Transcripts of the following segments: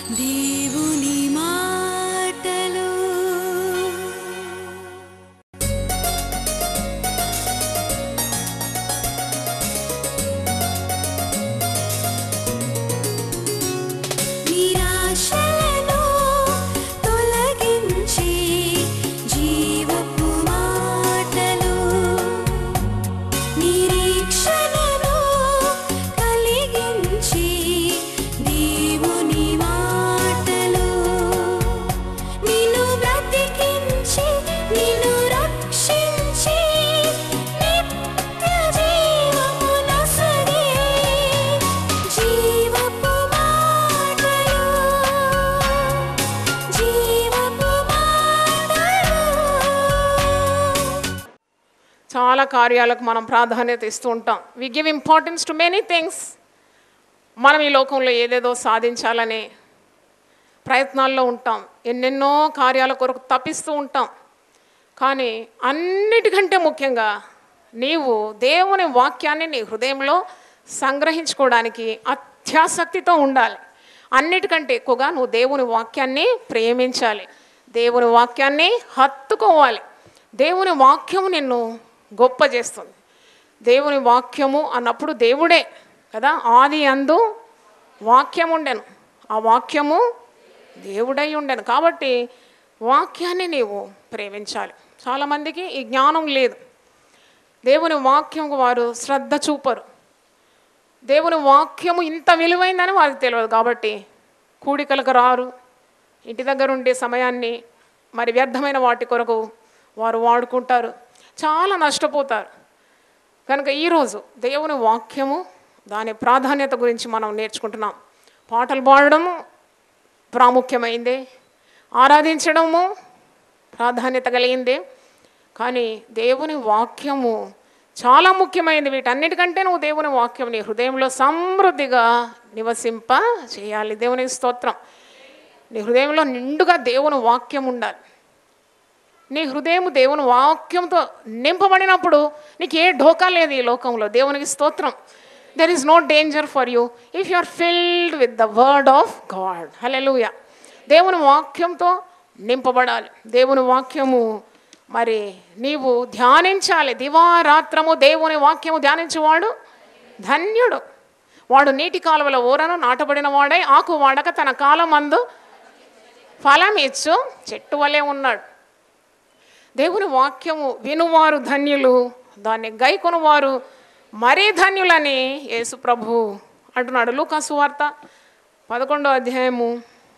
దేవుని మాటలు నిరాశలను తొలగించి జీవపు మాటలు నిరీక్షణను కలిగించి దేవుని మాటలు నిన్ను బ్రతికించి నిన్ను రక్షించి నిత్య జీవము నొసగే జీవపు మాటలు జీవపు మాటలు చాలా కార్యాలకు మనం ప్రాధాన్యత ఇస్తూ ఉంటాం we give importance to many things మనం ఈ లోకంలో ఏదేదో సాధించాలనే ప్రయత్నాల్లో ఉంటాం ఎన్నెన్నో కార్యాల కొరకు తప్పిస్తూ ఉంటాం కానీ అన్నిటికంటే ముఖ్యంగా నీవు దేవుని వాక్యాన్ని నీ హృదయంలో సంగ్రహించుకోవడానికి అత్యాసక్తితో ఉండాలి అన్నిటికంటే ఎక్కువగా నువ్వు దేవుని వాక్యాన్ని ప్రేమించాలి దేవుని వాక్యాన్ని హత్తుకోవాలి దేవుని వాక్యము నిన్ను గొప్ప చేస్తుంది దేవుని వాక్యము అన్నప్పుడు దేవుడే కదా ఆది అందు వాక్యం ఉండెను ఆ వాక్యము దేవుడై ఉండెను కాబట్టి వాక్యాన్ని నీవు ప్రేమించాలి చాలామందికి ఈ జ్ఞానం లేదు దేవుని వాక్యం వారు శ్రద్ధ చూపరు దేవుని వాక్యము ఇంత విలువైందని వారికి తెలియదు కాబట్టి కూడికలకు రారు ఇంటి దగ్గర ఉండే సమయాన్ని మరి వ్యర్థమైన వాటి కొరకు వారు వాడుకుంటారు చాలా నష్టపోతారు కనుక ఈరోజు దేవుని వాక్యము దాని ప్రాధాన్యత గురించి మనం నేర్చుకుంటున్నాం పాటలు పాడడము ప్రాముఖ్యమైందే ఆరాధించడము ప్రాధాన్యత కలిగిందే కానీ దేవుని వాక్యము చాలా ముఖ్యమైనది వీటన్నిటికంటే నువ్వు దేవుని వాక్యం నీ హృదయంలో సమృద్ధిగా నివసింప చేయాలి దేవుని స్తోత్రం నీ హృదయంలో నిండుగా దేవుని వాక్యం ఉండాలి నీ హృదయం దేవుని వాక్యంతో నింపబడినప్పుడు నీకు ఏ ఢోకా లేదు ఈ లోకంలో దేవునికి స్తోత్రం there is no danger for you if you are filled with the word of God హలెలుయ దేవుని వాక్యంతో నింపబడాలి దేవుని వాక్యము మరి నీవు ధ్యానించాలి దివారాత్రము దేవుని వాక్యము ధ్యానించేవాడు ధన్యుడు వాడు నీటి కాలువల ఊరను నాటబడిన వాడై ఆకు వాడక తన కాలం అందు ఫలం ఇచ్చు చెట్టు వలె ఉన్నాడు దేవుని వాక్యము వినువారు ధన్యులు దాన్ని గైకొనువారు మరీ ధన్యులని యేసు ప్రభు అంటున్నాడు లూకాసు వార్త పదకొండో అధ్యాయము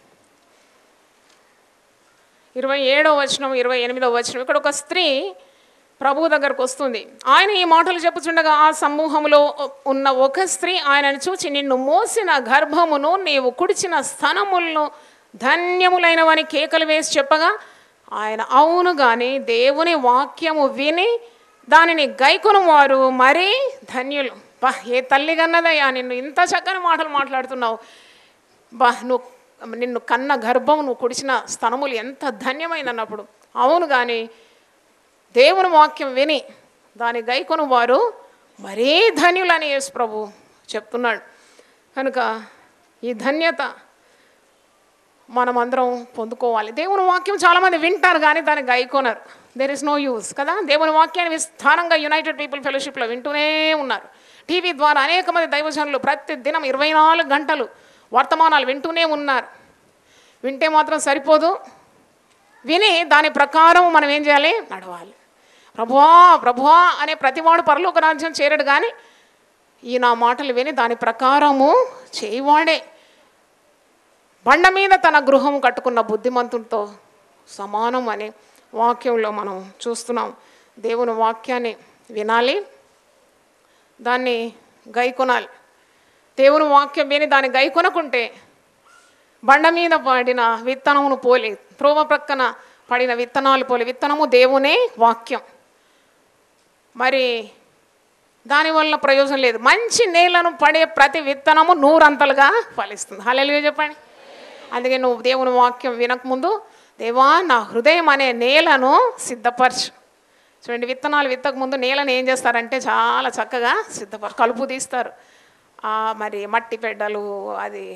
ఇరవై ఏడో వచనం ఇరవై ఎనిమిదో వచనం ఇక్కడ ఒక స్త్రీ ప్రభు దగ్గరకు వస్తుంది ఆయన ఈ మాటలు చెప్పుచుండగా ఆ సమూహంలో ఉన్న ఒక స్త్రీ ఆయనను చూచి నిన్ను మోసిన గర్భమును నీవు కుడిచిన స్థనములను ధన్యములైనవని కేకలు వేసి చెప్పగా ఆయన అవును కానీ దేవుని వాక్యము విని దానిని గైకొను వారు మరీ ధన్యులు బా ఏ తల్లి కన్నదయ్యా నిన్ను ఇంత చక్కని మాటలు మాట్లాడుతున్నావు బా నువ్వు నిన్ను కన్న గర్భం నువ్వు కుడిచిన స్థనములు ఎంత ధన్యమైందన్నప్పుడు అవును కానీ దేవుని వాక్యం విని దాని గైకొను వారు మరీ ధన్యులని యేసు ప్రభు చెప్తున్నాడు కనుక ఈ ధన్యత మనమందరం పొందుకోవాలి దేవుని వాక్యం చాలామంది వింటారు కానీ దాన్ని గైకోనరు దేర్ ఇస్ నో యూస్ కదా దేవుని వాక్యాన్ని విస్తారంగా యునైటెడ్ పీపుల్ ఫెలోషిప్లో వింటూనే ఉన్నారు టీవీ ద్వారా అనేక మంది దైవజనులు ప్రతి దినం ఇరవై నాలుగు గంటలు వర్తమానాలు వింటూనే ఉన్నారు వింటే మాత్రం సరిపోదు విని దాని ప్రకారం మనం ఏం చేయాలి నడవాలి ప్రభువా ప్రభువా అనే ప్రతివాడు పరలోక రాజ్యం చేరడు కానీ ఈ నా మాటలు విని దాని ప్రకారము చేయవాడే బండ మీద తన గృహం కట్టుకున్న బుద్ధిమంతుడితో సమానం అనే వాక్యంలో మనం చూస్తున్నాం దేవుని వాక్యాన్ని వినాలి దాన్ని గైకొనాలి దేవుని వాక్యం విని దాన్ని గైకొనకుంటే బండ మీద పడిన విత్తనమును పోలి త్రోవ ప్రక్కన పడిన విత్తనాలు పోలి విత్తనము దేవునే వాక్యం మరి దానివల్ల ప్రయోజనం లేదు మంచి నేలను పడే ప్రతి విత్తనము నూరంతలుగా ఫలిస్తుంది హల్లెలూయా చెప్పండి అందుకే నువ్వు దేవుని వాక్యం వినకముందు దేవా నా హృదయం అనే నేలను సిద్ధపరచు చూడండి విత్తనాలు విత్తక ముందు నేలను ఏం చేస్తారంటే చాలా చక్కగా సిద్ధపరచు కలుపు తీస్తారు ఆ మరి మట్టి పెడ్డలు అది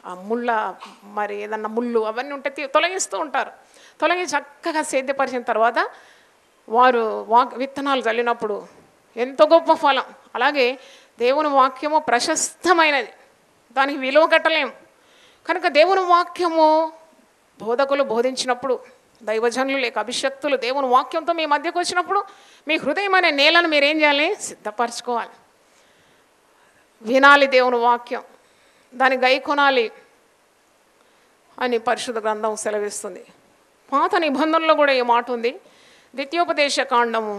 ఆ ముళ్ళ మరి ఏదన్నా ముళ్ళు అవన్నీ ఉంటే తీ- తొలగిస్తూ ఉంటారు తొలగి చక్కగా సేద్యపరిచిన తర్వాత వారు వాక్ విత్తనాలు చల్లినప్పుడు ఎంతో గొప్ప ఫలం అలాగే దేవుని వాక్యము ప్రశస్తమైనది దానికి విలువ కట్టలేం కనుక దేవుని వాక్యము బోధకులు బోధించినప్పుడు దైవజనులు లేక అభిషక్తులు దేవుని వాక్యంతో మీ మధ్యకు వచ్చినప్పుడు మీ హృదయం అనే నేలను మీరు ఏం చేయాలి సిద్ధపరచుకోవాలి వినాలి దేవుని వాక్యం దాన్ని గైకొనాలి అని పరిశుద్ధ గ్రంథం సెలవిస్తుంది పాత నిబంధనలో కూడా ఈ మాట ఉంది ద్వితీయోపదేశ కాండము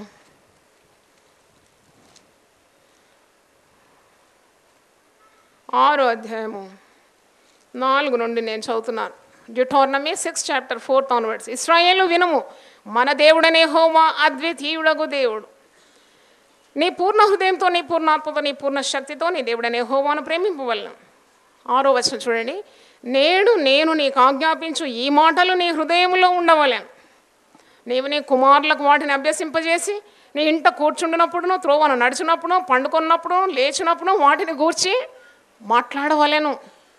ఆరో అధ్యాయము నాలుగు నుండి నేను చదువుతున్నాను Deuteronomy six chapter fourth onwards ఇస్రాయేలు వినుము మన దేవుడనే హోమా అద్వితీయుడగు దేవుడు నీ పూర్ణ హృదయంతో నీ పూర్ణాత్మతో నీ పూర్ణ శక్తితో నీ దేవుడనే హోమాను ప్రేమింపవలను ఆరో వచనం చూడండి నేడు నేను నీకు ఆజ్ఞాపించు ఈ మాటలు నీ హృదయంలో ఉండవలేను నీవు నీ కుమారులకు వాటిని అభ్యసింపజేసి నీ ఇంట కూర్చుండినప్పుడును త్రోవను నడిచినప్పుడు పండుకున్నప్పుడు లేచినప్పుడు వాటిని గూర్చి మాట్లాడవలెను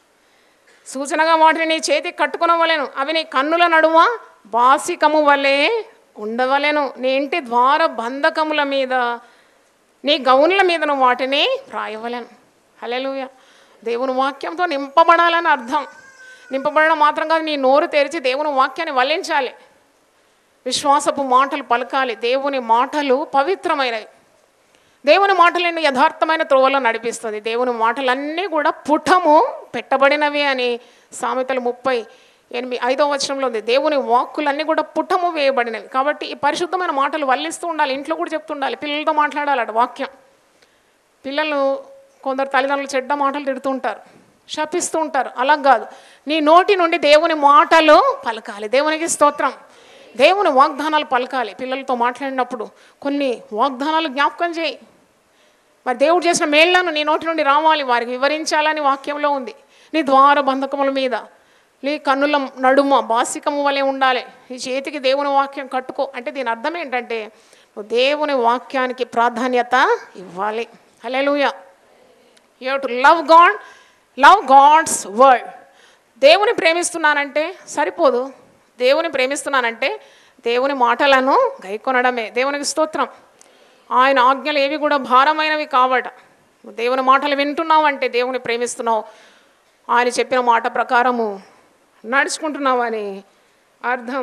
సూచనగా వాటిని నీ చేతికి కట్టుకునవలెను అవి నీ కన్నుల నడుమ బాసికము వలె ఉండవలెను నీ ఇంటి ద్వార బంధకముల మీద నీ గౌన్ల మీద నువ్వు వాటిని రాయవలెను హల్లెలూయా దేవుని వాక్యంతో నింపబడాలని అర్థం నింపబడడం మాత్రం కాదు నీ నోరు తెరిచి దేవుని వాక్యాన్ని వల్లించాలి విశ్వాసపు మాటలు పలకాలి దేవుని మాటలు పవిత్రమైనవి దేవుని మాటలను యథార్థమైన త్రోవలో నడిపిస్తుంది దేవుని మాటలన్నీ కూడా పుటము పెట్టబడినవి అని సామెతలు ముప్పై ఎనిమిది ఐదో వచనంలో ఉంది దేవుని వాక్కులన్నీ కూడా పుటము వేయబడినవి కాబట్టి ఈ పరిశుద్ధమైన మాటలు వల్లిస్తూ ఉండాలి ఇంట్లో కూడా చెప్తుండాలి పిల్లలతో మాట్లాడాలట వాక్యం పిల్లలు కొందరు తల్లిదండ్రులు చెడ్డ మాటలు తిడుతూ ఉంటారు శపిస్తూ ఉంటారు అలా కాదు నీ నోటి నుండి దేవుని మాటలు పలకాలి దేవునికి స్తోత్రం దేవుని వాగ్దానాలు పలకాలి పిల్లలతో మాట్లాడినప్పుడు కొన్ని వాగ్దానాలు జ్ఞాపకం చేయి మరి దేవుడు చేసిన మేళ్లను నీ నోటి నుండి రావాలి వారికి వివరించాలని వాక్యంలో ఉంది నీ ద్వార బంధకముల మీద నీ కన్నుల నడుమ బాసికము వలె ఉండాలి నీ చేతికి దేవుని వాక్యం కట్టుకో అంటే దీని అర్థం ఏంటంటే నువ్వు దేవుని వాక్యానికి ప్రాధాన్యత ఇవ్వాలి హల్లెలూయా you to love God love God's word దేవుని ప్రేమిస్తున్నానంటే సరిపోదు దేవుని ప్రేమిస్తున్నానంటే దేవుని మాటలను గైకొనడమే దేవునికి స్తోత్రం ఆయన ఆజ్ఞలు ఏవి కూడా భారమైనవి కావట నువ్వు దేవుని మాటలు వింటున్నావు అంటే దేవుని ప్రేమిస్తున్నావు ఆయన చెప్పిన మాట ప్రకారము నడుచుకుంటున్నావు అని అర్థం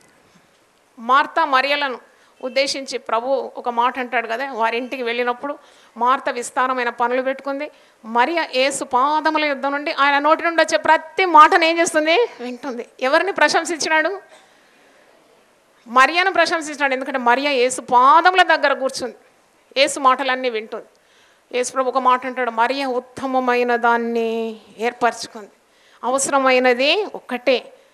మార్త మరియలను ఉద్దేశించి ప్రభు ఒక మాట అంటాడు కదా వారి ఇంటికి వెళ్ళినప్పుడు మార్త విస్తారమైన పనులు పెట్టుకుంది మరియ ఏసు పాదముల యుద్ధం నుండి ఆయన నోటి నుండి వచ్చే ప్రతి మాటను ఏం చేస్తుంది వింటుంది ఎవరిని ప్రశంసించినాడు మరియను ప్రశంసించినాడు ఎందుకంటే మరియ ఏసు పాదముల దగ్గర కూర్చుంది ఏసు మాటలన్నీ వింటుంది యేసు ప్రభు ఒక మాట అంటాడు మరియ ఉత్తమమైన దాన్ని ఏర్పరచుకుంది అవసరమైనది ఒక్కటే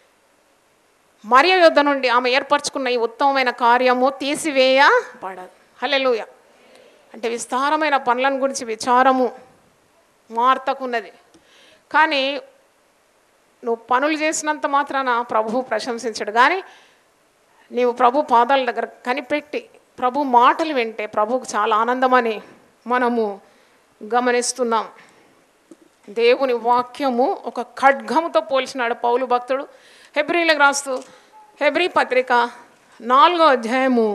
మరియ యుద్ధ నుండి ఆమె ఏర్పరచుకున్న ఈ ఉత్తమమైన కార్యము తీసివేయబడదు హల్లెలూయ అంటే విస్తారమైన పనులను గురించి విచారము మార్తకున్నది కానీ నువ్వు పనులు చేసినంత మాత్రాన ప్రభువు ప్రశంసించడు కానీ నీవు ప్రభు పాదాల దగ్గర కనిపెట్టి ప్రభు మాటలు వింటే ప్రభువుకు చాలా ఆనందమని మనము గమనిస్తున్నాం దేవుని వాక్యము ఒక ఖడ్గముతో పోల్చినాడు పౌలు భక్తుడు హెబ్రిలకు రాస్తూ హెబ్రి పత్రిక నాలుగో అధ్యాయము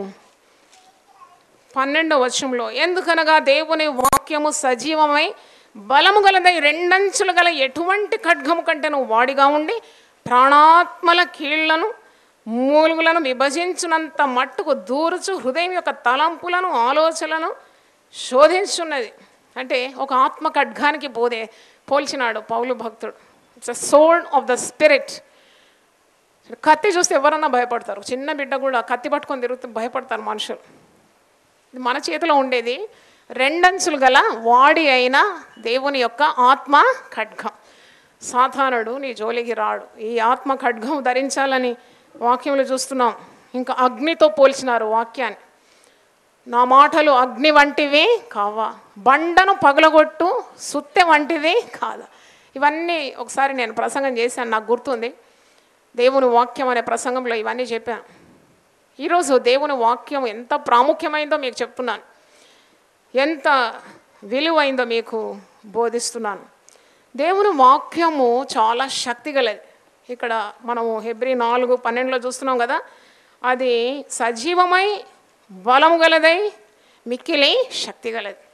పన్నెండో వచనంలో ఎందుకనగా దేవుని వాక్యము సజీవమై బలము గలదై రెండంచులు గల ఎటువంటి ఖడ్గము కంటే నువ్వు వాడిగా ఉండి ప్రాణాత్మల కీళ్లను మూలుగులను విభజించునంత మట్టుకు దూరుచు హృదయం యొక్క తలంపులను ఆలోచనలను శోధించున్నది అంటే ఒక ఆత్మ ఖడ్గానికి పోదే పోల్చినాడు పౌలు భక్తుడు it's a sword of the spirit కత్తి చూస్తే ఎవరన్నా భయపడతారు చిన్న బిడ్డ కూడా కత్తి పట్టుకొని తిరుగుతూ భయపడతారు మనుషులు ఇది మన చేతిలో ఉండేది రెండంచులు గల వాడి అయిన దేవుని యొక్క ఆత్మ ఖడ్గం సాధారణుడు నీ జోలికి రాడు ఈ ఆత్మ ఖడ్గం ధరించాలని వాక్యంలో చూస్తున్నాం ఇంకా అగ్నితో పోల్చినారు వాక్యాన్ని నా మాటలు అగ్ని వంటివి కావా బండను పగలగొట్టు సుత్తె వంటిది కాదా ఇవన్నీ ఒకసారి నేను ప్రసంగం చేశాను నాకు గుర్తుంది దేవుని వాక్యం అనే ప్రసంగంలో ఇవన్నీ చెప్పాను ఈరోజు దేవుని వాక్యం ఎంత ప్రాముఖ్యమైందో మీకు చెప్తున్నాను ఎంత విలువైందో మీకు బోధిస్తున్నాను దేవుని వాక్యము చాలా శక్తి గలది ఇక్కడ మనము హెబ్రి నాలుగు పన్నెండులో చూస్తున్నాం కదా అది సజీవమై బలము గలదై మిక్కిలి శక్తి గలది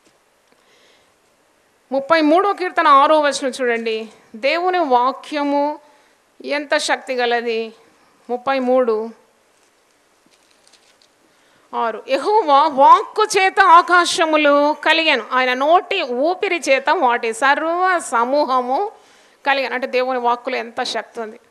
ముప్పై మూడో కీర్తన ఆరో వచనం చూడండి దేవుని వాక్యము ఎంత శక్తి గలది ముప్పై మూడు ఆరు యెహోవా వాక్కు చేత ఆకాశములు కలిగాను ఆయన నోటి ఊపిరి చేత వాటి సర్వ సమూహము కలిగాను అంటే దేవుని వాక్కులో ఎంత శక్తి ఉంది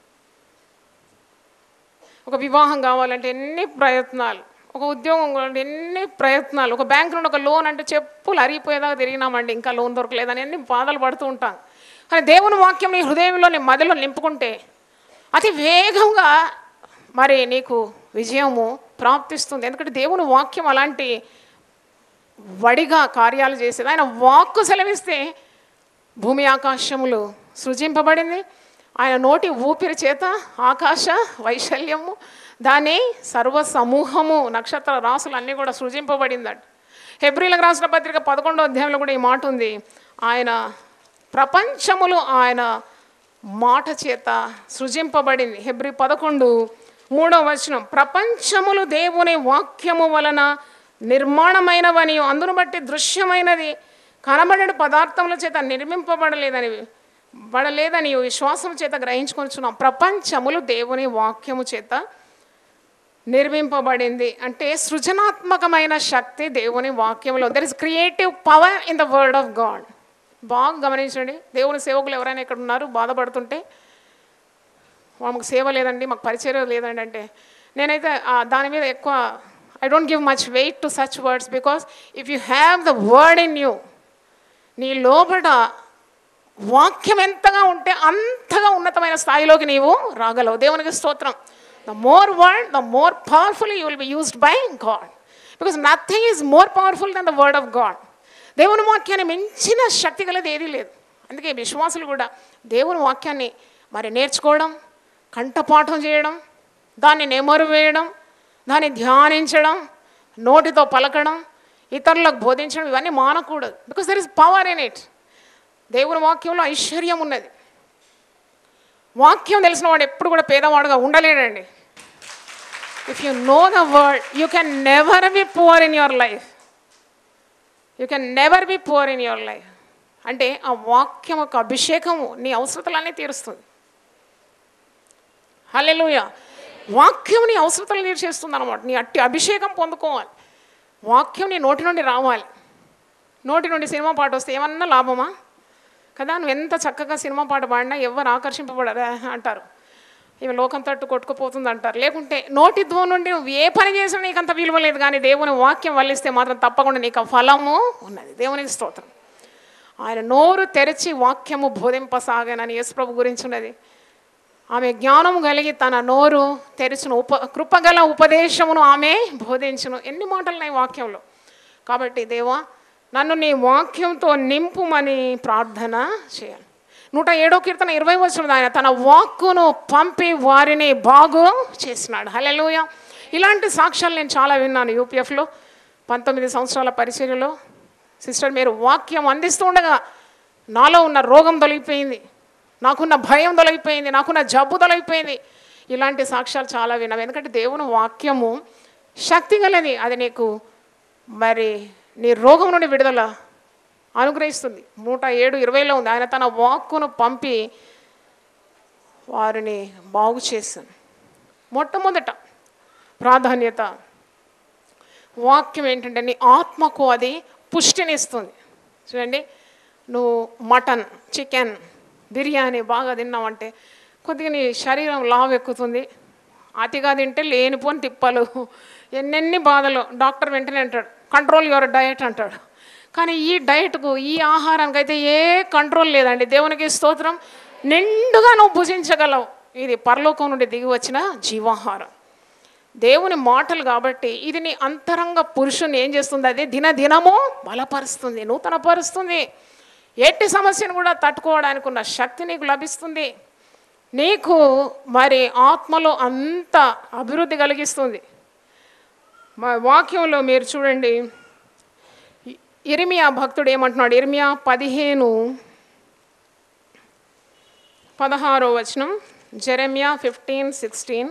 ఒక వివాహం కావాలంటే ఎన్ని ప్రయత్నాలు ఒక ఉద్యోగం కావాలంటే ఎన్ని ప్రయత్నాలు ఒక బ్యాంక్ నుండి ఒక లోన్ అంటే చెప్పులు అరిగిపోయేదాకా తిరిగినామండి ఇంకా లోన్ దొరకలేదని ఎన్ని బాధలు పడుతూ ఉంటాం కానీ దేవుని వాక్యం నీ హృదయంలో నీ మదిలో నింపుకుంటే అతి వేగంగా మరి నీకు విజయము ప్రాప్తిస్తుంది ఎందుకంటే దేవుని వాక్యం అలాంటి వడిగా కార్యాలు చేసేది ఆయన వాక్కు సెలవిస్తే భూమి ఆకాశములు సృజింపబడింది ఆయన నోటి ఊపిరి చేత ఆకాశ వైశల్యము దాని సర్వ సమూహము నక్షత్ర రాసులు అన్నీ కూడా సృజింపబడిందట హెబ్రిలకు రాసిన పత్రిక పదకొండో అధ్యాయంలో కూడా ఈ మాట ఉంది ఆయన ప్రపంచములు ఆయన మాట చేత సృజింపబడింది హెబ్రి పదకొండు మూడో వచనం ప్రపంచములు దేవుని వాక్యము వలన నిర్మాణమైనవని అందును బట్టి దృశ్యమైనది కనబడిన పదార్థముల చేత నిర్మింపబడలేదని బడలేదని విశ్వాసం చేత గ్రహించుకొనిచున్నాం ప్రపంచములు దేవుని వాక్యము చేత నిర్మింపబడింది అంటే సృజనాత్మకమైన శక్తి దేవుని వాక్యంలో there is creative power in the word of God బాగా గమనించండి దేవుని సేవకులు ఎవరైనా ఇక్కడ ఉన్నారు బాధపడుతుంటే మాకు సేవ లేదండి మాకు పరిచయం లేదండి అంటే నేనైతే ఆ దాని మీద ఎక్కువ I don't give much weight to such words because if you have the word in you నీ లోపల వాక్యం ఎంతగా ఉంటే అంతగా ఉన్నతమైన స్థాయిలోకి నీవు రాగలవు దేవునికి స్తోత్రం the more word the more powerful you will be used by God because nothing is more powerful than the word of God దేవుని వాక్యాన్ని మించిన శక్తి గలది ఏదీ లేదు అందుకే విశ్వాసులు కూడా దేవుని వాక్యాన్ని మరి నేర్చుకోవడం కంఠపాఠం చేయడం దాన్ని నెమరు వేయడం దాన్ని ధ్యానించడం నోటితో పలకడం ఇతరులకు బోధించడం ఇవన్నీ మానకూడదు because there is power in it దేవుని వాక్యంలో ఐశ్వర్యం ఉన్నది వాక్యం తెలిసిన వాడు ఎప్పుడు కూడా పేదవాడుగా ఉండలేడండి if you know the word you can never be poor in your life you can never be poor in your life అంటే ఆ వాక్యం యొక్క అభిషేకము నీ అవసరతలన్నీ తీరుస్తుంది హల్లెలూయా వాక్యం నీ అవసరతలు తీర్చేస్తుంది అనమాట నీ అట్టి అభిషేకం పొందుకోవాలి వాక్యం నీ నోటి నుండి రావాలి నోటి నుండి సినిమా పాట వస్తే ఏమన్నా లాభమా కదా నువ్వు ఎంత చక్కగా సినిమా పాట పాడినా ఎవరు ఆకర్షింపబడరా అంటారు ఇవి లోకం తట్టు కొట్టుకుపోతుంది అంటారు లేకుంటే నోటి ధ్వో నుండి నువ్వు ఏ పని చేసినా నీకు అంత విలువ లేదు కానీ దేవుని వాక్యం వల్లిస్తే మాత్రం తప్పకుండా నీకు ఆ ఫలము ఉన్నది దేవునికి స్తోత్రం ఆయన నోరు తెరిచి వాక్యము బోధింపసాగానని యేసుప్రభు గురించి ఉన్నది ఆమె జ్ఞానం కలిగి తన నోరు తెరిచిన ఉప కృపగల ఉపదేశమును ఆమె బోధించును ఎన్ని మాటలు ఉన్నాయి వాక్యంలో కాబట్టి దేవా నన్ను నీ వాక్యంతో నింపుమని ప్రార్థన చేయాలి నూట ఏడో కీర్తన ఇరవై వచ్చినది ఆయన తన వాక్కును పంపి వారిని బాగు చేసినాడు హలెలుయ ఇలాంటి సాక్ష్యాలు నేను చాలా విన్నాను యూపీఎఫ్లో పంతొమ్మిది సంవత్సరాల పరిచర్యలో సిస్టర్ మీరు వాక్యం అందిస్తుండగా నాలో ఉన్న రోగం తొలగిపోయింది నాకున్న భయం తొలగిపోయింది నాకున్న జబ్బు తొలగిపోయింది ఇలాంటి సాక్ష్యాలు చాలా విన్నాం ఎందుకంటే దేవుని వాక్యము శక్తి గలది అది నీకు మరి నీ రోగం నుండి విడుదల అనుగ్రహిస్తుంది నూట ఏడు ఇరవైలో ఉంది ఆయన తన వాక్కును పంపి వారిని బాగు చేశాను మొట్టమొదట ప్రాధాన్యత వాక్యం ఏంటంటే నీ ఆత్మకు అది పుష్టినిస్తుంది చూడండి నువ్వు మటన్ చికెన్ బిర్యానీ బాగా తిన్నావంటే కొద్దిగా నీ శరీరం లావు ఎక్కుతుంది అతిగా తింటే లేనిపోని తిప్పలు ఎన్నెన్ని బాధలు డాక్టర్ వెంటనే అంటాడు కంట్రోల్ యువర్ డయట్ అంటాడు కానీ ఈ డయట్కు ఈ ఆహారానికి అయితే ఏ కంట్రోల్ లేదండి దేవునికి స్తోత్రం నిండుగా నువ్వు భుజించగలవు ఇది పరలోకం నుండి దిగి వచ్చిన జీవాహారం దేవుని మాటలు కాబట్టి ఇది నీ అంతరంగ పురుషుని ఏం చేస్తుంది అది దినదినము బలపరుస్తుంది నూతనపరుస్తుంది ఎట్టి సమస్యను కూడా తట్టుకోవడానికి ఉన్న శక్తి నీకు లభిస్తుంది నీకు మరి ఆత్మలో అంత అభివృద్ధి కలిగిస్తుంది మా వాక్యంలో మీరు చూడండి ఇ- ఇర్మియా భక్తుడు ఏమంటున్నాడు ఇర్మియా పదిహేను పదహారో వచనం జెరెమియా ఫిఫ్టీన్ సిక్స్టీన్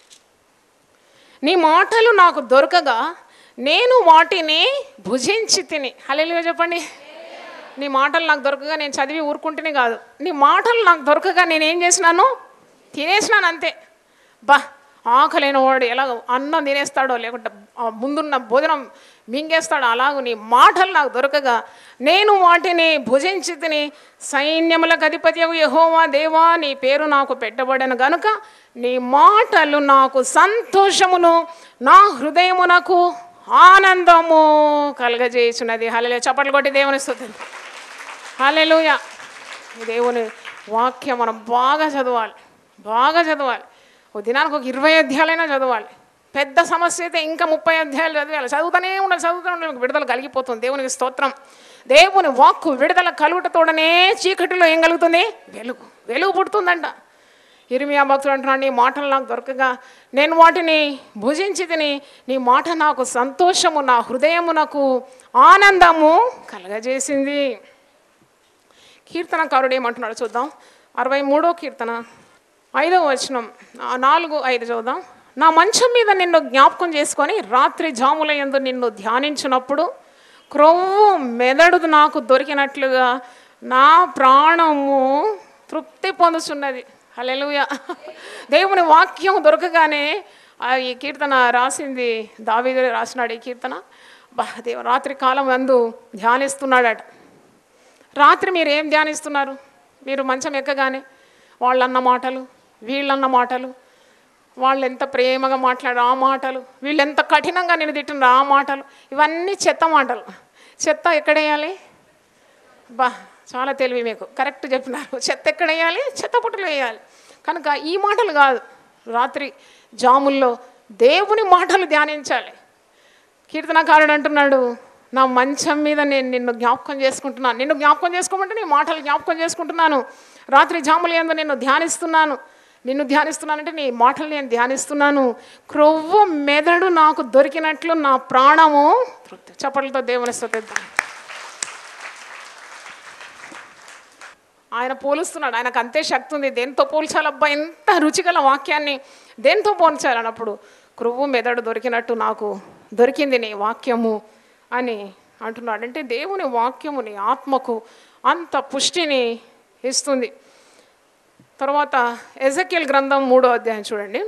నీ మాటలు నాకు దొరకగా నేను వాటిని భుజించి తిని హల్లెలూయా చెప్పండి నీ మాటలు నాకు దొరకగా నేను చదివి ఊరుకుంటేనే కాదు నీ మాటలు నాకు దొరకగా నేను ఏం చేసినాను తినేసినాను అంతే బా ఆకలైన వాడు ఎలా అన్నం తినేస్తాడో లేకుంటే ఆ ముందున్న భోజనం మింగేస్తాడో అలాగూ నీ మాటలు నాకు దొరకగా నేను వాటిని భుజించి తిని సైన్యములకు అధిపతి యహోవా దేవా నీ పేరు నాకు పెట్టబడను గనుక నీ మాటలు నాకు సంతోషమును నా హృదయమునకు ఆనందము కలగజేయుచున్నది హల్లెలూయా చప్పట్లు కొట్టి దేవుని స్తుతించు హల్లెలూయా ఈ దేవుని వాక్యం మనం బాగా చదవాలి బాగా చదవాలి ఓ దినానికి ఒక ఇరవై అధ్యాయాలైనా చదవాలి పెద్ద సమస్య అయితే ఇంకా ముప్పై అధ్యాయాలు చదివాలి చదువుతూనే ఉండాలి చదువుతూనే ఉండాలి మీకు విడుదల కలిగిపోతుంది దేవునికి స్తోత్రం దేవుని వాక్కు విడుదల కలుగుటతోడనే చీకటిలో ఏం కలుగుతుంది వెలుగు వెలుగు పుడుతుందంట ఇరిమియా భక్తుడు అంటున్నాడు నీ మాటలు నాకు దొరకగా నేను వాటిని భుజించి తిని నీ మాట నాకు సంతోషము నా హృదయమునకు ఆనందము కలగజేసింది కీర్తనకారుడు ఏమంటున్నాడు చూద్దాం అరవై మూడో కీర్తన ఐదవ వచనం ఆ నాలుగు ఐదు చూద్దాం నా మంచం మీద నిన్ను జ్ఞాపకం చేసుకొని రాత్రి జాముల యందు నిన్ను ధ్యానించినప్పుడు క్రొవ్వు మెదడు నాకు దొరికినట్లుగా నా ప్రాణము తృప్తి పొందుతున్నది హల్లెలూయా దేవుని వాక్యం దొరకగానే ఆ ఈ కీర్తన రాసింది దావీదు రాసినాడు ఈ కీర్తన బా దేవ రాత్రి కాలం అందు ధ్యానిస్తున్నాడట రాత్రి మీరు ఏం ధ్యానిస్తున్నారు మీరు మంచం ఎక్కగానే వాళ్ళన్న మాటలు వీళ్ళన్న మాటలు వాళ్ళు ఎంత ప్రేమగా మాట్లాడారు ఆ మాటలు వీళ్ళు ఎంత కఠినంగా నేను తిట్టినారు ఆ మాటలు ఇవన్నీ చెత్త మాటలు చెత్త ఎక్కడేయాలి బా చాలా తెలివి మీకు కరెక్ట్ చెప్పినారు చెత్త ఎక్కడ వేయాలి చెత్త పుట్టలు వేయాలి కనుక ఈ మాటలు కాదు రాత్రి జాముల్లో దేవుని మాటలు ధ్యానించాలి కీర్తనకారుడు అంటున్నాడు నా మంచం మీద నేను నిన్ను జ్ఞాపకం చేసుకుంటున్నాను నిన్ను జ్ఞాపకం చేసుకోమంటే నీ మాటలు జ్ఞాపకం చేసుకుంటున్నాను రాత్రి జాములు ఏందో నిన్ను ధ్యానిస్తున్నాను నిన్ను ధ్యానిస్తున్నానంటే నీ మాటలు నేను ధ్యానిస్తున్నాను క్రొవ్వు మెదడు నాకు దొరికినట్లు నా ప్రాణము తృప్తి చప్పట్లతో దేవుని స్తుతిద్దాం ఆయన పోలుస్తున్నాడు ఆయనకు అంతే శక్తి ఉంది దేంతో పోల్చాలబ్బా ఎంత రుచిగల వాక్యాన్ని దేంతో పోల్చాలి అన్నప్పుడు క్రొవ్వు మెదడు దొరికినట్టు నాకు దొరికింది నీ వాక్యము అని అంటున్నాడు అంటే దేవుని వాక్యము నీ ఆత్మకు అంత పుష్టిని ఇస్తుంది తర్వాత ఎజకియల్ గ్రంథం మూడో అధ్యాయం చూడండి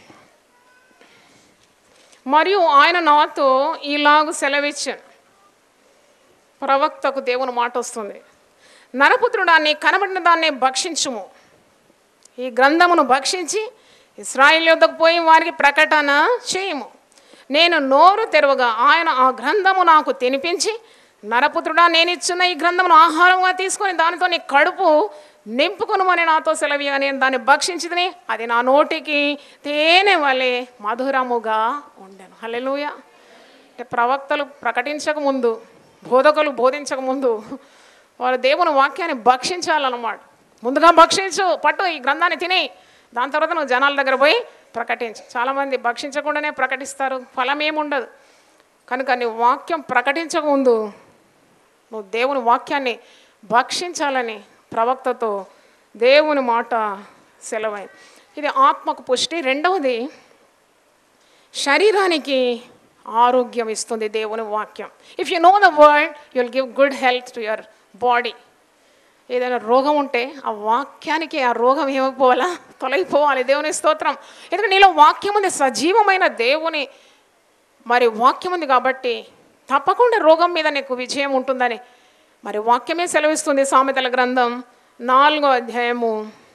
మరియు ఆయన నాతో ఇలాగు సెలవిచ్చాను ప్రవక్తకు దేవుని మాట వస్తుంది నరపుత్రుడా నీ కనబడిన దాన్ని భక్షించుము ఈ గ్రంథమును భక్షించి ఇస్రాయిల్ యొద్దకు పోయి వారికి ప్రకటన చేయము నేను నోరు తెరవగా ఆయన ఆ గ్రంథము నాకు తినిపించి నరపుత్రుడా నేను ఇచ్చిన ఈ గ్రంథమును ఆహారంగా తీసుకొని దానితో నీ కడుపు నింపుకొనుమని నాతో సెలవిగా నేను దాన్ని భక్షించిదని అది నా నోటికి తేనె వలె మధురముగా ఉండెను హల్లెలూయా అంటే ప్రవక్తలు ప్రకటించక ముందు బోధకులు బోధించక ముందు వారు దేవుని వాక్యాన్ని భక్షించాలన్నమాట ముందుగా భక్షించు పట్టు ఈ గ్రంథాన్ని తిని దాని తర్వాత నువ్వు జనాల దగ్గర పోయి ప్రకటించు చాలామంది భక్షించకుండానే ప్రకటిస్తారు ఫలం ఏముండదు కనుక నీ వాక్యం ప్రకటించక ముందు నువ్వు దేవుని వాక్యాన్ని భక్షించాలని ప్రవక్తతో దేవుని మాట సెలవైంది ఇది ఆత్మకు పుష్టి రెండవది శరీరానికి ఆరోగ్యం ఇస్తుంది దేవుని వాక్యం if you know the word you will give good health to your body ఏదైనా రోగం ఉంటే ఆ వాక్యానికి ఆ రోగం ఏమైపోవాలా తొలగిపోవాలి దేవుని స్తోత్రం ఎందుకంటే నీలో వాక్యం ఉంది సజీవమైన దేవుని మరి వాక్యం ఉంది కాబట్టి తప్పకుండా రోగం మీద నీకు విజయం ఉంటుందని మరి వాక్యమే సెలవిస్తుంది సామెతల గ్రంథం నాలుగో అధ్యాయము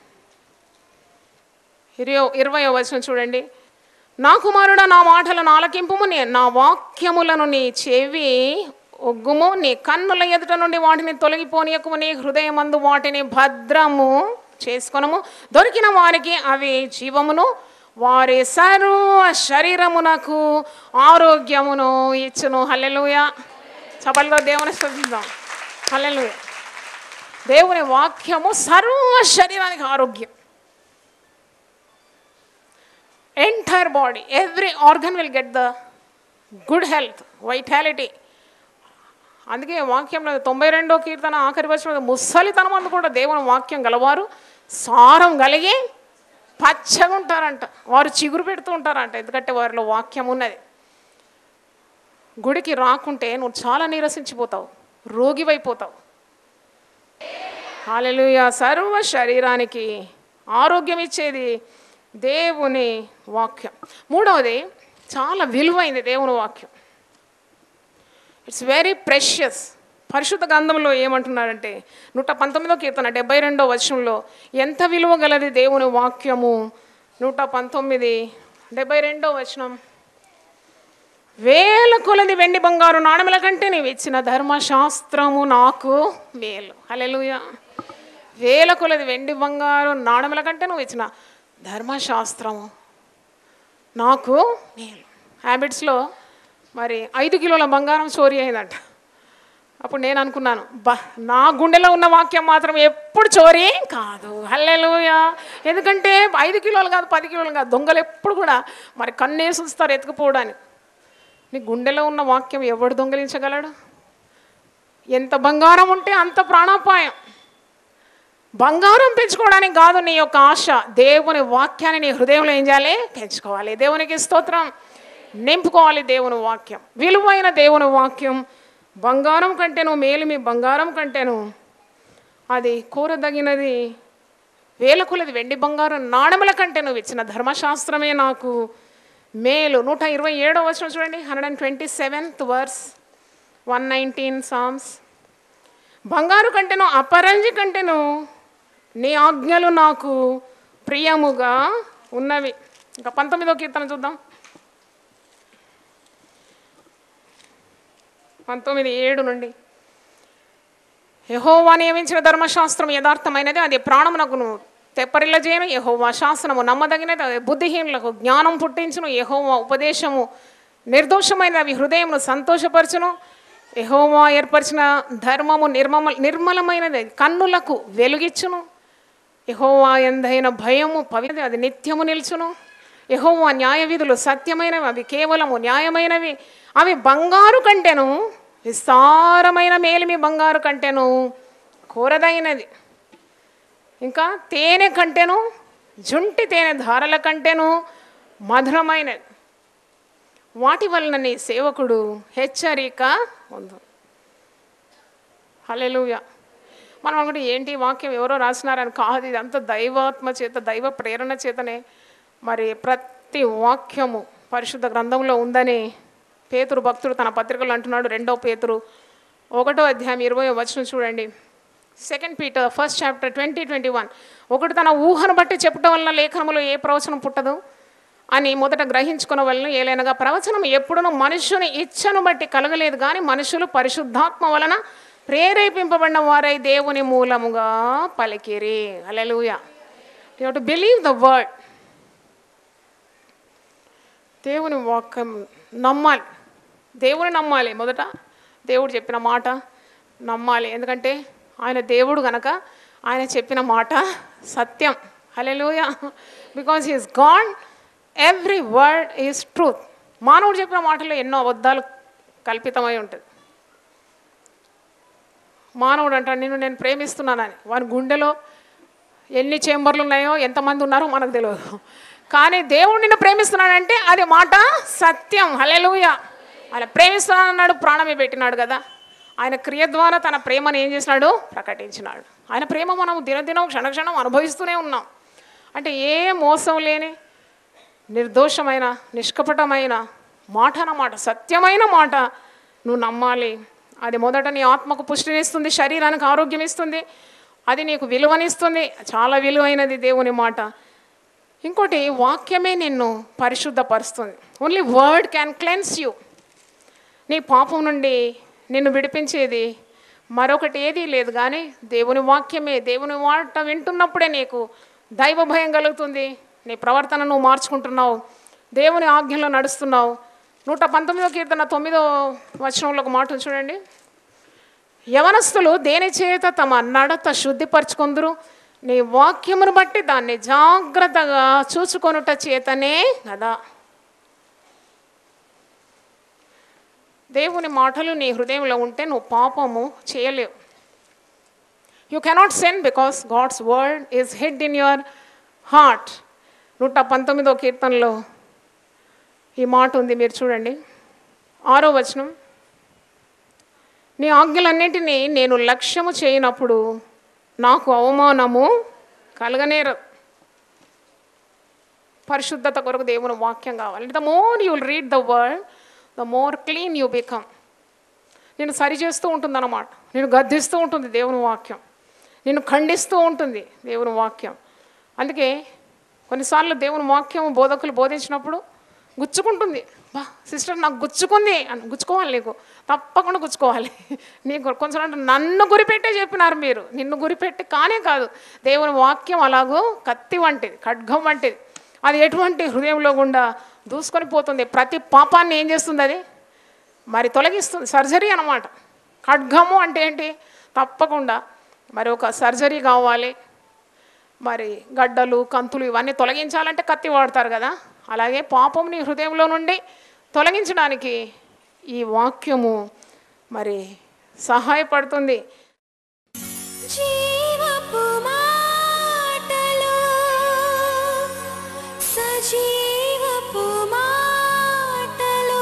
ఇరవై ఇరవయో వచనం చూడండి నా కుమారుడా నా మాటలను ఆలకింపుము నీ నా వాక్యములను నీ చెవి ఒగ్గుము నీ కన్నుల ఎదుట నుండి వాటిని తొలగిపోనీయకుము నీ హృదయమందు వాటిని భద్రము చేసుకొనము దొరికిన వారికి అవి జీవమును వారి సర్వ శరీరమునకు ఆరోగ్యమును ఇచ్చును హల్లెలూయా చపల్లో దేవుని స్తుతిద్దాం హల్లెలూయా దేవుని వాక్యము సర్వ శరీరానికి ఆరోగ్యం entire body every organ will get the good health vitality అందుకే వాక్యంలో తొంభై రెండో కీర్తన ఆఖరి వచ్చిన ముసలితనం అందు కూడా దేవుని వాక్యం గలవారు సారం కలిగి పచ్చగా ఉంటారంట వారు చిగురు పెడుతూ ఉంటారంట ఎందుకంటే వారిలో వాక్యం ఉన్నది గుడికి రాకుంటే నువ్వు చాలా నీరసించిపోతావు రోగివైపోతావు హాలెలుయ సర్వ శరీరానికి ఆరోగ్యం ఇచ్చేది దేవుని వాక్యం మూడవది చాలా విలువైంది దేవుని వాక్యం ఇట్స్ వెరీ ప్రెషియస్ పరిశుద్ధ గ్రంథంలో ఏమంటున్నాడంటే నూట పంతొమ్మిదో కీర్తన డెబ్బై రెండో వచనంలో ఎంత విలువ గలది దేవుని వాక్యము నూట పంతొమ్మిది డెబ్బై రెండో వచనం వేల కొలది వెండి బంగారు నాణముల కంటే నీవు ఇచ్చిన ధర్మశాస్త్రము నాకు మేలు హల్లెలూయ వేల కొలది వెండి బంగారు నాణముల కంటే నువ్వు ఇచ్చిన ధర్మశాస్త్రము నాకు మేలు హ్యాబిట్స్లో మరి ఐదు కిలోల బంగారం చోరీ అయిందంట అప్పుడు నేను అనుకున్నాను బా నా గుండెలో ఉన్న వాక్యం మాత్రం ఎప్పుడు చోరీ కాదు హల్లెలూయా ఎందుకంటే ఐదు కిలోలు కాదు పది కిలోలు కాదు దొంగలు ఎప్పుడు కూడా మరి కన్నేసి ఉంచుతారు ఎత్తుకుపోవడానికి నీ గుండెలో ఉన్న వాక్యం ఎవడు దొంగలించగలడు ఎంత బంగారం ఉంటే అంత ప్రాణాపాయం బంగారం పెంచుకోవడానికి కాదు నీ యొక్క ఆశ దేవుని వాక్యాన్ని నీ హృదయంలో ఏం చేయాలి పెంచుకోవాలి దేవునికి స్తోత్రం నింపుకోవాలి దేవుని వాక్యం విలువైన దేవుని వాక్యం బంగారం కంటేను మేలిమి బంగారం కంటేను అది కూరదగినది వేల కొలది వెండి బంగారం నాణముల కంటే నువ్వు ఇచ్చిన ధర్మశాస్త్రమే నాకు మేలు నూట ఇరవై ఏడో వచ్చిన చూడండి hundred and twenty seventh verse one nineteen psalms బంగారు కంటేను అపరంజి కంటేను నీ ఆజ్ఞలు నాకు ప్రియముగా ఉన్నవి ఇంకా పంతొమ్మిదో కీర్తన చూద్దాం పంతొమ్మిది ఏడు నుండి యహోవా నియమించిన ధర్మశాస్త్రం యథార్థమైనది అది ప్రాణమునకును తెప్పరిల్ల చేయను యహోవా శాసనము నమ్మదగినది అది బుద్ధిహీనులకు జ్ఞానం పుట్టించును యహోవా ఉపదేశము నిర్దోషమైనది అవి హృదయమును సంతోషపరచును యహోవా ఏర్పరిచిన ధర్మము నిర్మమ నిర్మలమైనది అది కన్నులకు వెలుగిచ్చును యహోవా ఎందైన భయము పవిత్ర అది నిత్యము నిల్చును యహోవా న్యాయ విధులు సత్యమైనవి అవి కేవలము న్యాయమైనవి అవి బంగారు కంటేను విస్తారమైన మేలిమి బంగారు కంటేను కూరదైనది ఇంకా తేనె కంటేను జుంటి తేనె ధారల కంటేను మధురమైనది వాటి వలన నీ సేవకుడు హెచ్చరిక ఉంది హల్లెలూయా మనం అనుకుంటే ఏంటి ఈ వాక్యం ఎవరో రాసినారని కాదు ఇదంతా దైవాత్మ చేత దైవ ప్రేరణ చేతనే మరి ప్రతి వాక్యము పరిశుద్ధ గ్రంథంలో ఉందని పేతురు భక్తుడు తన పత్రికలు అంటున్నాడు రెండో పేతురు ఒకటో అధ్యాయం ఇరవై వచనం చూడండి second Peter first chapter twenty twenty one ఒకటి తన ఊహను బట్టి చెప్పడం వలన లేఖనములో ఏ ప్రవచనం పుట్టదు అని మొదట గ్రహించుకున్న వలన ఏలైనగా ప్రవచనం ఎప్పుడునూ మనుషుని ఇచ్చను బట్టి కలగలేదు కానీ మనుషులు పరిశుద్ధాత్మ వలన ప్రేరేపింపబడిన వారై దేవుని మూలముగా పలికిరి అలెలుయ you to believe the word దేవుని వాక్యం నమ్మాలి దేవుని నమ్మాలి మొదట దేవుడు చెప్పిన మాట నమ్మాలి ఎందుకంటే ఆయన దేవుడు గనక ఆయన చెప్పిన మాట సత్యం హలెలుయ because he's God every word is truth మానవుడు చెప్పిన మాటలో ఎన్నో అబద్ధాలు కల్పితమై ఉంటుంది మానవుడు అంటాడు నిన్ను నేను ప్రేమిస్తున్నానని వాని గుండెలో ఎన్ని చేంబర్లు ఉన్నాయో ఎంతమంది ఉన్నారో మనకు తెలియదు కానీ దేవుడు నిన్ను ప్రేమిస్తున్నాడంటే అది మాట సత్యం హలెలుయ ఆయన ప్రేమిస్తున్నానన్నాడు ప్రాణమే పెట్టినాడు కదా ఆయన క్రియ ద్వారా తన ప్రేమను ఏం చేసినాడు ప్రకటించినాడు ఆయన ప్రేమ మనం దినదినం క్షణక్షణం అనుభవిస్తూనే ఉన్నాం అంటే ఏ మోసం లేని నిర్దోషమైన నిష్కపటమైన మాట అన్నమాట సత్యమైన మాట నువ్వు నమ్మాలి అది మొదట నీ ఆత్మకు పుష్టినిస్తుంది శరీరానికి ఆరోగ్యం ఇస్తుంది అది నీకు విలువనిస్తుంది చాలా విలువైనది దేవుని మాట ఇంకోటి వాక్యమే నిన్ను పరిశుద్ధపరుస్తుంది only word can cleanse you నీ పాపం నుండి నిన్ను విడిపించేది మరొకటి ఏదీ లేదు కానీ దేవుని వాక్యమే దేవుని మాట వింటున్నప్పుడే నీకు దైవ భయం కలుగుతుంది నీ ప్రవర్తన నువ్వు మార్చుకుంటున్నావు దేవుని ఆజ్ఞలో నడుస్తున్నావు నూట పంతొమ్మిదో కీర్తన తొమ్మిదో వచనంలో ఒక మాట ఉంది చూడండి యవనస్తులు దేని చేత తమ నడత శుద్ధిపరచుకుందరు నీ వాక్యమును బట్టి దాన్ని జాగ్రత్తగా చూసుకొనుట చేతనే కదా దేవుని మాటలు నీ హృదయంలో ఉంటే నువ్వు పాపము చేయలేవు you cannot sin because God's word is hid in your heart నూట పంతొమ్మిదో కీర్తనలో ఈ మాట ఉంది మీరు చూడండి ఆరో వచనం నీ ఆజ్ఞలన్నిటినీ నేను లక్ష్యము చేయనప్పుడు నాకు అవమానము కలగనేరు పరిశుద్ధత కొరకు దేవుని వాక్యం కావాలి the more you will read the word the more clean you become నేను సరి చేస్తూ ఉంటుందన్నమాట నేను గద్దిస్తూ ఉంటుంది దేవుని వాక్యం నేను ఖండిస్తూ ఉంటుంది దేవుని వాక్యం అందుకే కొన్నిసార్లు దేవుని వాక్యం బోధకులు బోధించినప్పుడు గుచ్చుకుంటుంది బా సిస్టర్ నాకు గుచ్చుకుంది అని గుచ్చుకోవాలి నీకు తప్పకుండా గుచ్చుకోవాలి నీకు కొంచెం అంటే నన్ను గురిపెట్టే చెప్పినారు మీరు నిన్ను గురిపెట్టి కానే కాదు దేవుని వాక్యం అలాగూ కత్తి వంటిది ఖడ్గం వంటిది అది ఎటువంటి హృదయంలో గుండా దూసుకొని పోతుంది ప్రతి పాపాన్ని ఏం చేస్తుంది అది మరి తొలగిస్తుంది సర్జరీ అనమాట ఖడ్గము అంటే ఏంటి తప్పకుండా మరి ఒక సర్జరీ కావాలి మరి గడ్డలు కంతులు ఇవన్నీ తొలగించాలంటే కత్తి వాడతారు కదా అలాగే పాపం నీ హృదయంలో నుండి తొలగించడానికి ఈ వాక్యము మరి సహాయపడుతుంది జీవపు మాటలు సజీవపు మాటలు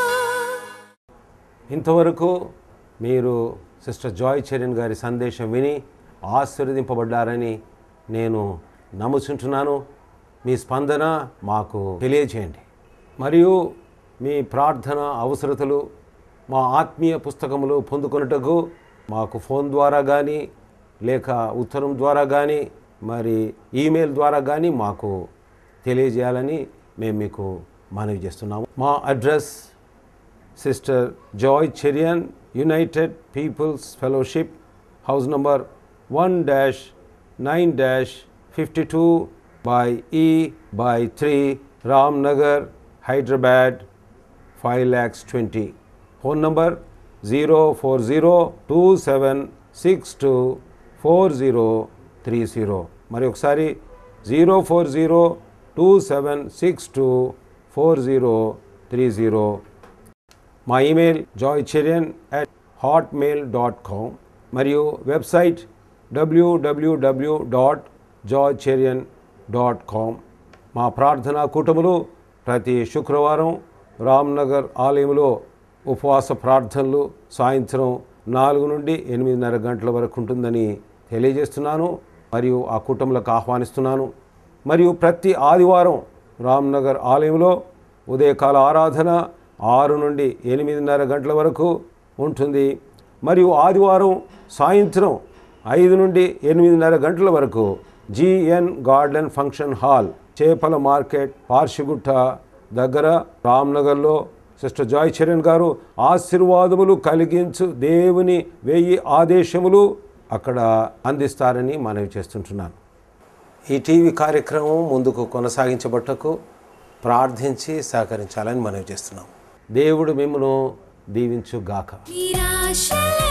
ఇంతవరకు మీరు సిస్టర్ జాయ్ చరణ్ గారి సందేశం విని ఆశీర్వదింపబడ్డారని నేను నమ్ముచుంటున్నాను మీ స్పందన మాకు తెలియజేయండి మరియు మీ ప్రార్థన అవసరతలు మా ఆత్మీయ పుస్తకములు పొందుకొనుటకు మాకు ఫోన్ ద్వారా కానీ లేక ఉత్తరం ద్వారా కానీ మరి ఈమెయిల్ ద్వారా కానీ మాకు తెలియజేయాలని మేము మీకు మనవి చేస్తున్నాము మా address Sister Joy Cherian, United People's Fellowship, house number 1 9 52 by E by 3, Ramnagar, Hyderabad, 5 lakhs 20. Phone number 04027624030. మరి ఒకసారి zero four zero two seven six two four zero three zero మా email Joy Cherian at Hotmail dot com మరియు website W W W dot Joy Cherian dot com మా ప్రార్థనా కూటములు ప్రతి శుక్రవారం రామ్నగర్ ఆలయంలో ఉపవాస ప్రార్థనలు సాయంత్రం నాలుగు నుండి ఎనిమిదిన్నర గంటల వరకు ఉంటుందని తెలియజేస్తున్నాను మరియు ఆ కూటములకు ఆహ్వానిస్తున్నాను మరియు ప్రతి ఆదివారం రామ్నగర్ ఆలయంలో ఉదయకాల ఆరాధన ఆరు నుండి ఎనిమిదిన్నర గంటల వరకు ఉంటుంది మరియు ఆదివారం సాయంత్రం ఐదు నుండి ఎనిమిదిన్నర గంటల వరకు జిఎన్ గార్డెన్ ఫంక్షన్ హాల్ చేపల మార్కెట్ పార్షిగుట్ట దగ్గర రామ్నగర్లో సిస్టర్ జాయ్ చరణ్ గారు ఆశీర్వాదములు కలిగించు దేవుని వెయ్యి ఆదేశములు అక్కడ అందిస్తారని మనవి చేస్తుంటున్నాను ఈ టీవీ కార్యక్రమం ముందుకు కొనసాగించబట్టకు ప్రార్థించి సహకరించాలని మనవి చేస్తున్నాం దేవుడు మిమ్మను దీవించుగాక నిరాశలే